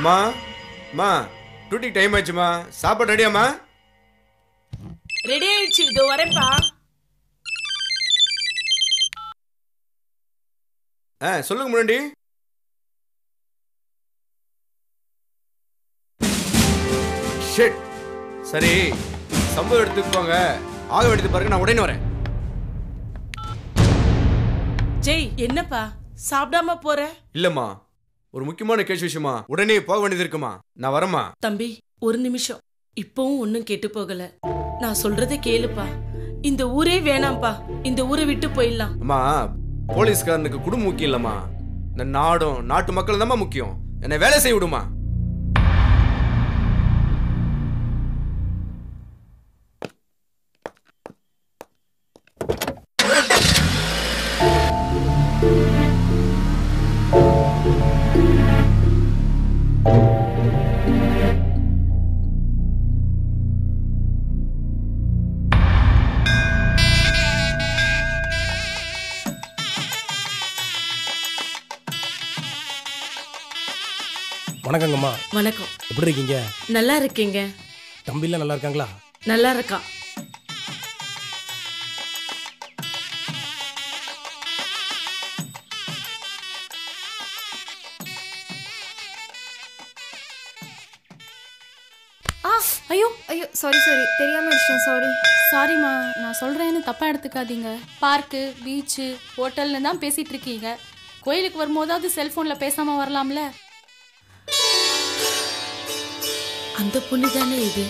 அம்மா அம்மா டியூட்டிக்கு டைம் ஆச்சுமா சாப்பாடு ரெடியாம்மா ரெடி ஆயிடுச்சு இதோ வரேன்ப்பா ஆ சொல்லுங்க முன்னாடி ஷிட் சரி சம்பவம் எடுத்துக்கு போங்க ஆக வேண்டியது பாருங்க நான் உடனே வரேன் ஜெய் என்னப்பா சாப்பிடாம போற இல்லம்மா ஒரு முக்கியமான கேஸ் விஷயமா உடனே போக வேண்டியது இருக்குமா நான் வரேம்மா தம்பி ஒரு நிமிஷம் இப்பவும் ஒன்னும் கெட்டு போகல நான் சொல்றதை கேளுப்பா இந்த ஊரே வேணாம்ப்பா இந்த ஊரை விட்டு போயிடலாம் அம்மா போலீஸ்காரனுக்கு குடும்பம் முக்கியம் இல்லம்மா இந்த நாடும் நாட்டு மக்கள் தான்மா முக்கியம் என்னை வேலை செய்ய விடுமா வணக்கங்கம்மா வணக்கம் எப்படி இருக்கீங்க நல்லா இருக்கீங்க தம்பிலாம் நல்லா இருக்காங்களா நல்லா இருக்கான் ஆ ஐயோ ஐயோ சாரி சாரி தெரியாம அடிச்சிட்டேன் சாரி சாரிம்மா நான் சொல்கிறேன்னு தப்பாக எடுத்துக்காதீங்க பார்க்கு பீச்சு ஹோட்டல்னு தான் பேசிகிட்டு இருக்கீங்க கோயிலுக்கு வரும்போதாவது செல்ஃபோனில் பேசாமல் வரலாம்ல அந்த பொண்ணு தானே இது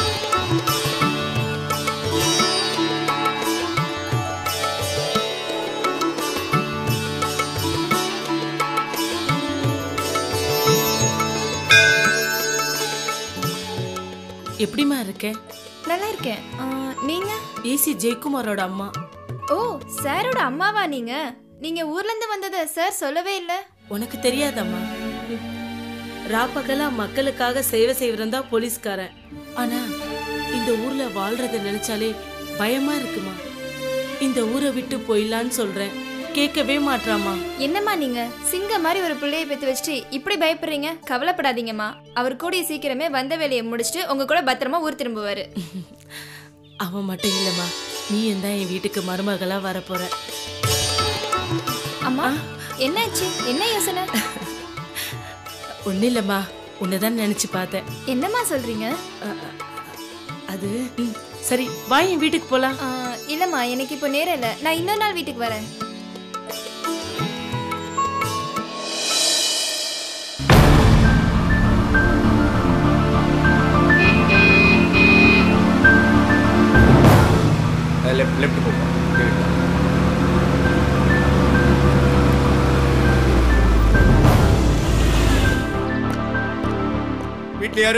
எப்படிம்மா இருக்க நல்லா இருக்கேன் ஆ, நீங்க ஏசி ஜெயக்குமாரோட அம்மா ஓ சாரோட அம்மாவா நீங்க நீங்க ஊர்ல இருந்து வந்ததை சார் சொல்லவே இல்ல உனக்கு தெரியாதம்மா ராப்பகலா மக்களுக்காக சேவை செய்வரன் தான் போலீஸ்காரன் ஆனா இந்த ஊர்ல வாழ்றத நினைச்சாலே பயமா இருக்குமா இந்த ஊரை விட்டு போயிடலான்னு சொல்றேன் கேட்கவே மாட்றாமா என்னம்மா நீங்க சிங்க மாதிரி ஒரு பிள்ளைய பெத்து வச்சுட்டு இப்படி பயப்படுறீங்க கவலைப்படாதீங்கம்மா அவர் கூடிய சீக்கிரமே வந்த வேலையை முடிச்சுட்டு உங்க கூட பத்திரமா ஊர் திரும்புவாரு அவன் மட்டும் இல்லம்மா நீ தான் என் வீட்டுக்கு மருமகளா வரப்போற அம்மா என்னாச்சு என்ன யோசனை ஒன்னும் இல்லம்மா உன்னைதான் நினைச்சு பார்த்தேன் என்னம்மா சொல்றீங்க அ- அ- அது ம், சரி வா என் வீட்டுக்கு போலாம் ஆ, இல்லம்மா எனக்கு இப்போ நேரம் இல்ல நான் இன்னொரு நாள் வீட்டுக்கு வரேன் லெஃப்ட் லெஃப்ட் போ வீட்ல யாரு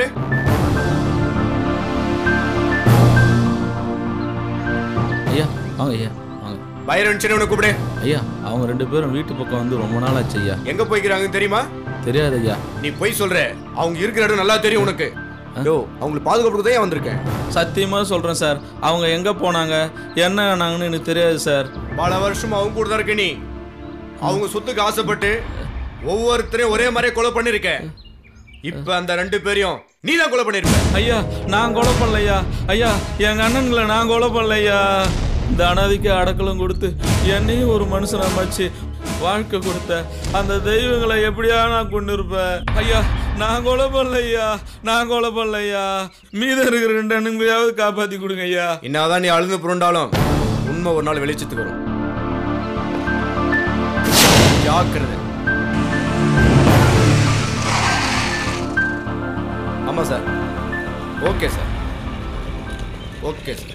ஐயா வாங்க ஐயா வாங்க பைரன் உன்னை கூப்பிடு ஐயா அவங்க ரெண்டு பேரும் வீட்டு பக்கம் வந்து ரொம்ப நாள் ஆச்சு ஐயா எங்க போய்க்கிறாங்கன்னு தெரியுமா தெரியாது ஐயா நீ போய் சொல்ற அவங்க இருக்கிற இடம் நல்லா தெரியும் உனக்கு யோ அவங்களுக்கு பாதுகாப்புக்கு தான் வந்திருக்கேன் சத்தியமா சொல்றேன் சார் அவங்க எங்க போனாங்க என்ன ஆனாங்கன்னு எனக்கு தெரியாது சார் பல வருஷம் அவங்க கூட தான் இருக்க நீ அவங்க சொத்துக்கு ஆசைப்பட்டு ஒவ்வொருத்தரையும் ஒரே மாதிரியே கொலை பண்ணிருக்க இப்ப அந்த ரெண்டு பேரையும் நீ தான் கொலை பண்ணிருக்க ஐயா நான் கொலை பண்ணலையா ஐயா எங்க அண்ணன்களை நான் கொலை பண்ணலையா இந்த அனாதிக்கு அடக்கலம் கொடுத்து என்னையும் ஒரு மனுஷனை மச்சு வாழ்க்கை கொடுத்த அந்த தெய்வங்களை எப்படியா நான் கொண்டு இருப்பேன் ஐயா நான் கொலை பண்ணலையா நான் கொலை பண்ணலையா மீதம் இருக்கிற ரெண்டு அண்ணங்களையாவது காப்பாத்தி கொடுங்க ஐயா என்னதான் நீ அழுந்து புரண்டாலும் உண்மை ஒரு நாள் வெளிச்சத்துக்கு வரும் ஜாக்கிரதை ஆமா sir okay sir okay sir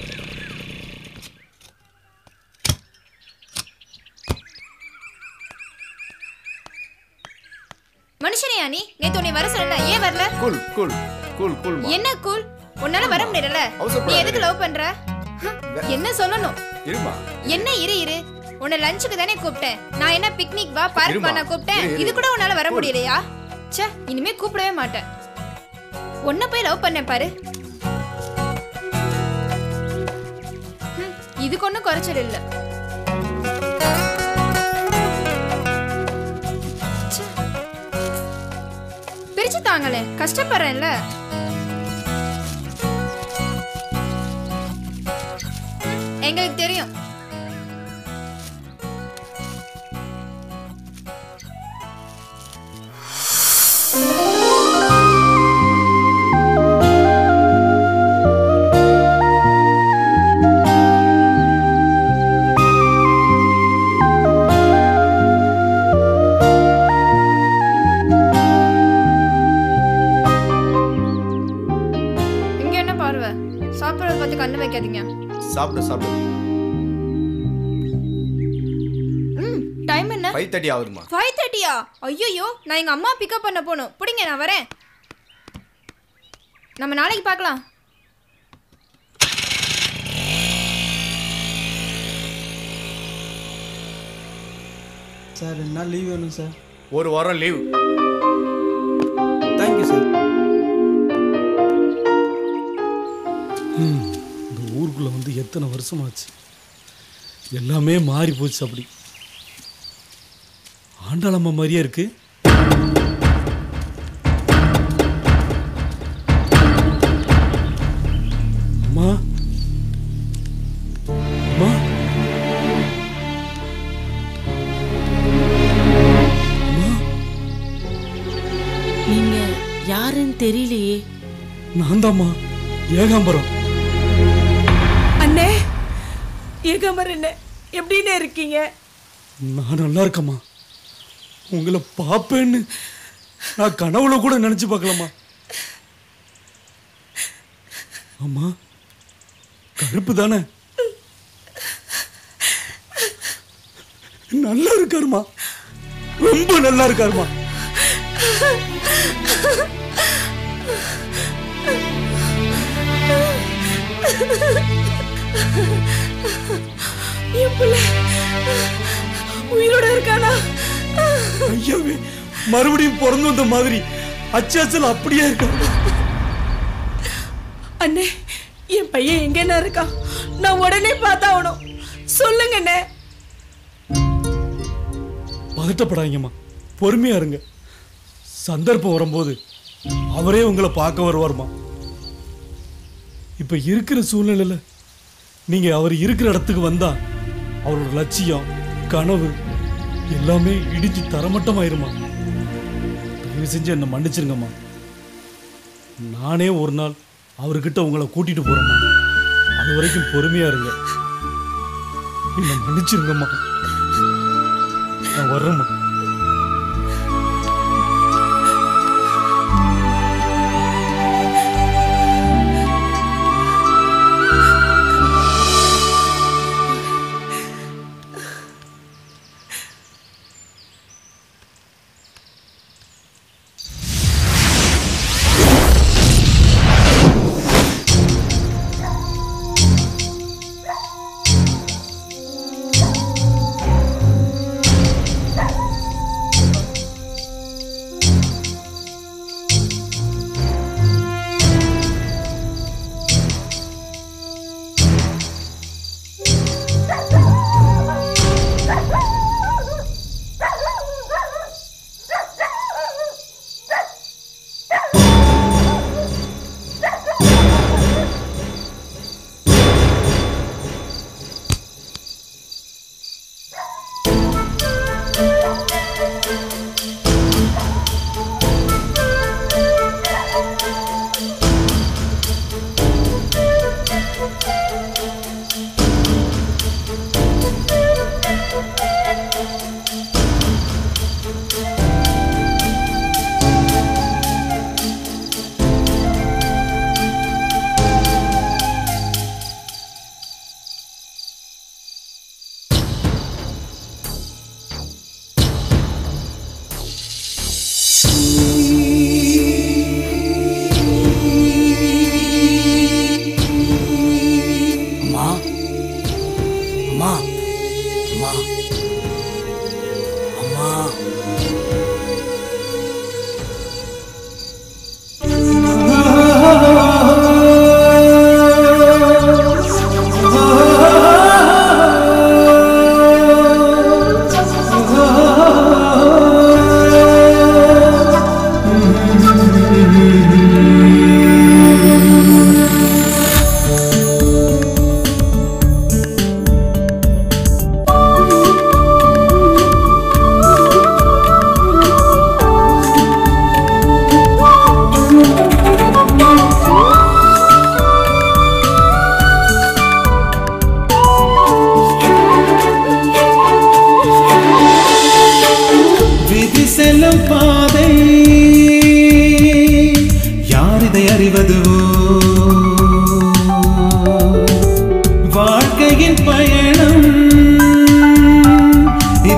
மனுஷனையா நீ நேத்து உன்னை வர சொல்லல ஏன் வரல கூல் கூல் கூல் கூல் என்ன கூல் உன்னால வர முடியல நீ அவசரப்படாத. எதுக்கு லவ் பண்ற ஹம், என்ன சொல்லணும் இருமா என்ன இரு இரு உன்னை லஞ்சுக்கு தானே கூப்பிட்டேன் நான் என்ன பிக்னிக் வா பார்க் இருமா. பண்ண கூப்பிட்டேன் இரு, இரு. இது கூட உன்னால வர முடியலையா ச்சே இனிமே கூப்பிடவே மாட்டேன் உன்னை போய் லவ் பண்ணேன் பாரு ஹம், இதுக்கு ஒன்றும் குறைச்சல் இல்ல ச்சே. பிரிச்சு தாங்களே கஷ்டப்படுறேன்ல எங்களுக்கு தெரியும் இங்க என்ன பார்வை சாப்பிட்றத பார்த்து கண்ணு வைக்காதீங்க சாப்பிடு சாப்பிடு ம் டைம் என்ன ஃபைவ் தேர்ட்டி ஆகுதுமா ஃபைவ் தேர்ட்டியா ஐயோ நான் எங்க அம்மா பிக்கப் பண்ண போகணும் பிடிங்க நான் வரேன் நம்ம நாளைக்கு பார்க்கலாம் சார் ரெண்டு நாள் லீவ் வேணும் சார் ஒரு வாரம் லீவ் தேங்க்யூ சார் இந்த ஊருக்குள்ள வந்து எத்தனை வருஷமாச்சு எல்லாமே மாறி போச்சு அப்படி ஆண்டாளம்மா மாதிரியே இருக்கு அம்மா அம்மா அம்மா நீங்க யாருன்னு தெரியலையே நான் தாம்மா ஏகாம்பரம் அண்ணே ஏகாமர் என்ன எப்படின்னு இருக்கீங்க நான் நல்லா இருக்கேம்மா உங்களை பார்ப்பேன்னு நான் கனவுல கூட நினைச்சு பார்க்கலாமா அம்மா கருப்பு தானே நல்லா இருக்காருமா ரொம்ப நல்லா இருக்காருமா என் பிள்ளை உயிரோட இருக்கானா ஐயாவே மறுபடியும் பிறந்து வந்த மாதிரி அச்சாச்சல் அப்படியே இருக்காரு அண்ணே என் பையன் எங்கண்ணா இருக்கான் நான் உடனே பார்த்தாகணும் சொல்லுங்க அண்ணே பதட்டப்படாதீங்கம்மா பொறுமையா இருங்க சந்தர்ப்பம் வரும்போது அவரே உங்களை பார்க்க வருவார்மா இப்ப இருக்கிற சூழ்நிலையில நீங்க அவர் இருக்கிற இடத்துக்கு வந்தா அவரோட லட்சியம் கனவு எல்லாமே இடிஞ்சு தரமட்டமாயிருமா தயவு செஞ்சு என்னை மன்னிச்சிருங்கம்மா நானே ஒரு நாள் அவர்கிட்ட உங்களை கூட்டிட்டு போறேம்மா அது வரைக்கும் பொறுமையா இருங்க என்னை மன்னிச்சிருங்கம்மா நான் வர்றேம்மா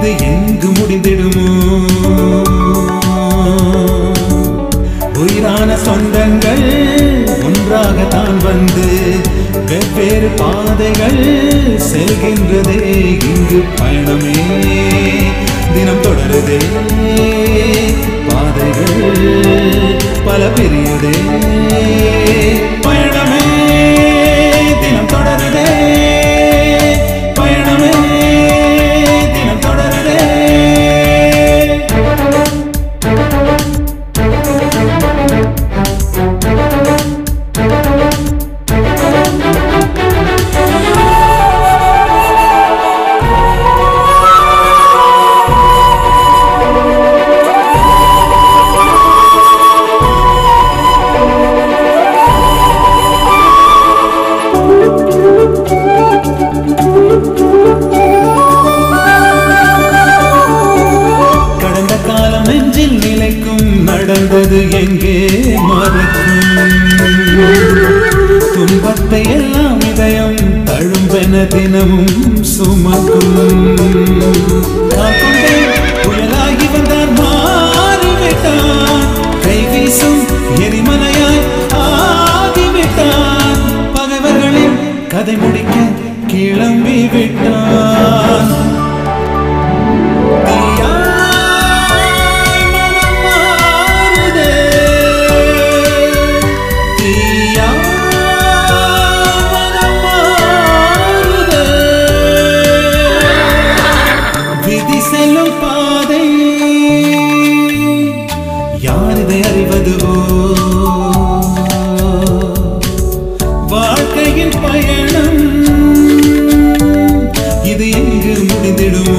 இது எங்கு முடிந்திடுமோ உயிரான சொந்தங்கள் ஒன்றாகத்தான் வந்து வெவ்வேறு பாதைகள் செல்கின்றதே இங்கு பயணமே தினம் தொடருதே பாதைகள் பல பிரியுதே பயணமே தினம் தொடருதே பயணமே தினம் தொடருதே கடந்த காலம் நெஞ்சில் நிலைக்கும் நடந்தது எங்கே மறக்கும் துன்பத்தை எல்லாம் இதயம் தழும்பென தினமும் சுமக்கும் காக்கொண்டே புயலாகி வந்தார் மாறிவிட்டான் கை வீசும் எரிமலையாய் ஆகிவிட்டான் பகைவர்களின் கதை முடிக்க கிளம்பி விட்டான் விதி செல்லும் பாதை யார் இதை அறிவதுவோ வாழ்க்கையின் பயணம் இது எங்கு முடிந்திடுமோ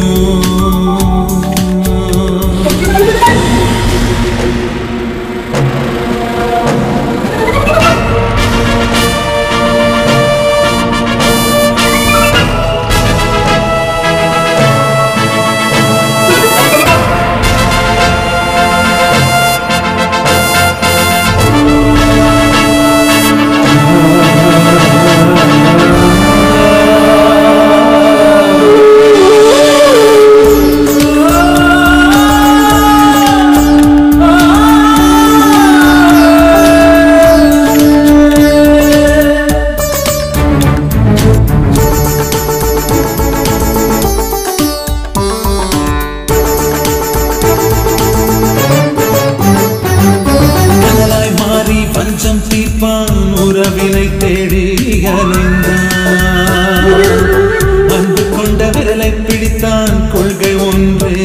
கடலாய் மாறி பஞ்சம் தீர்ப்பான் உறவினை தேடி அலைந்தான் அன்பு கொண்ட விரலை பிடித்தான் கொள்கை ஒன்றே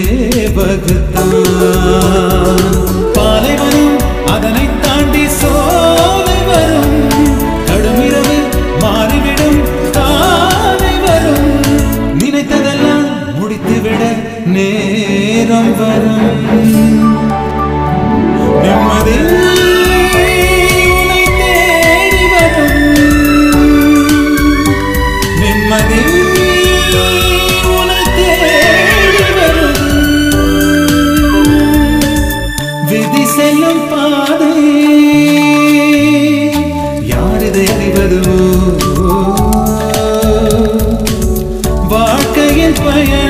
வகுத்தான் பாலைவனம் அதனை தாண்டி சோலை வரும் கடுமிரவு மாறிவிடும் தானை வரும் நினைத்ததெல்லாம் முடித்துவிட நேரம் வரும் நிம்மதி உன்னை தேடி வரும் நிம்மதி உன்னை தேடி வரும் விதி செல்லும் பாதை யார் இதை அறிவதுவோ வாழ்க்கையின் பயணம்